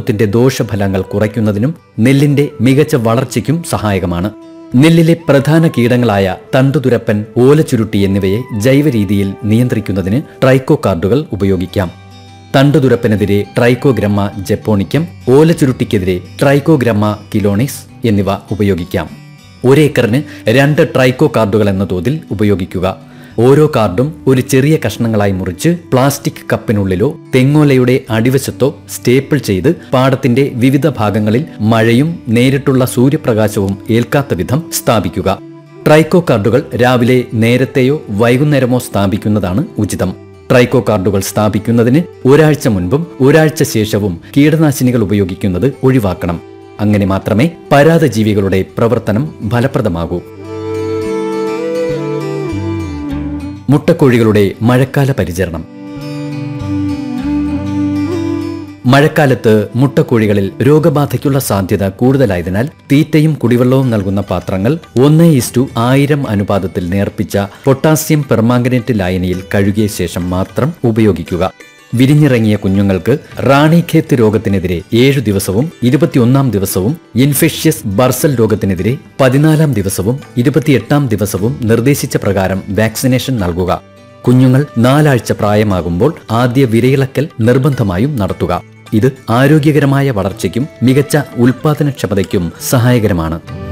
രോഗത്തിന്റെ ദോഷഫലങ്ങൾ കുറയ്ക്കുന്നതിനും നെല്ലിന്റെ മികച്ച വളർച്ചയ്ക്കും സഹായകമാണ് നെല്ലിലെ പ്രധാന കീടങ്ങളായ തണ്ടുതുരപ്പൻ ഓലച്ചുരുട്ടി എന്നിവയെ ജൈവരീതിയിൽ നിയന്ത്രിക്കുന്നതിന് ട്രൈക്കോ കാർഡുകൾ ഉപയോഗിക്കാം തണ്ടുതുരപ്പനെതിരെ ട്രൈക്കോഗ്രമ്മ ജപ്പോണിക്കം ഓലച്ചുരുട്ടിക്കെതിരെ ട്രൈക്കോഗ്രമ്മ കിലോണിസ് എന്നിവ ഉപയോഗിക്കാം ഒരേക്കറിന് രണ്ട് ട്രൈക്കോ കാർഡുകൾ എന്ന തോതിൽ ഉപയോഗിക്കുക ഓരോ കാർഡും ഒരു ചെറിയ കഷ്ണങ്ങളായി മുറിച്ച് പ്ലാസ്റ്റിക് കപ്പിനുള്ളിലോ തെങ്ങോലയുടെ അടിവശത്തോ സ്റ്റേപ്പിൾ ചെയ്ത് പാടത്തിന്റെ വിവിധ ഭാഗങ്ങളിൽ മഴയും നേരിട്ടുള്ള സൂര്യപ്രകാശവും ഏൽക്കാത്ത വിധം സ്ഥാപിക്കുക ട്രൈക്കോ കാർഡുകൾ രാവിലെ നേരത്തെയോ വൈകുന്നേരമോ സ്ഥാപിക്കുന്നതാണ് ഉചിതം ട്രൈക്കോ കാർഡുകൾ സ്ഥാപിക്കുന്നതിന് ഒരാഴ്ച മുൻപും ഒരാഴ്ച ശേഷവും കീടനാശിനികൾ ഉപയോഗിക്കുന്നത് ഒഴിവാക്കണം അങ്ങനെ മാത്രമേ പരാതജീവികളുടെ പ്രവർത്തനം ഫലപ്രദമാകൂ മുട്ടക്കോഴികളുടെ മഴക്കാല പരിചരണം മഴക്കാലത്ത് മുട്ടക്കോഴികളിൽ രോഗബാധയ്ക്കുള്ള സാധ്യത കൂടുതലായതിനാൽ തീറ്റയും കുടിവെള്ളവും നൽകുന്ന പാത്രങ്ങൾ ഒന്ന് ഇസ്റ്റു ആയിരം അനുപാതത്തിൽ നേർപ്പിച്ച പൊട്ടാസ്യം പെർമാംഗനേറ്റ് ലായനിയിൽ കഴുകിയ ശേഷം മാത്രം ഉപയോഗിക്കുക വിരിഞ്ഞിറങ്ങിയ കുഞ്ഞുങ്ങൾക്ക് റാണിഖേത്ത് രോഗത്തിനെതിരെ ഏഴു ദിവസവും ഇരുപത്തിയൊന്നാം ദിവസവും ഇൻഫെഷ്യസ് ബർസൽ രോഗത്തിനെതിരെ പതിനാലാം ദിവസവും ഇരുപത്തിയെട്ടാം ദിവസവും നിർദ്ദേശിച്ച പ്രകാരം വാക്സിനേഷൻ നൽകുക കുഞ്ഞുങ്ങൾ നാലാഴ്ച പ്രായമാകുമ്പോൾ ആദ്യ വിരയിളക്കൽ നിർബന്ധമായും നടത്തുക ഇത് ആരോഗ്യകരമായ വളർച്ചയ്ക്കും മികച്ച ഉൽപാദനക്ഷമതയ്ക്കും സഹായകരമാണ്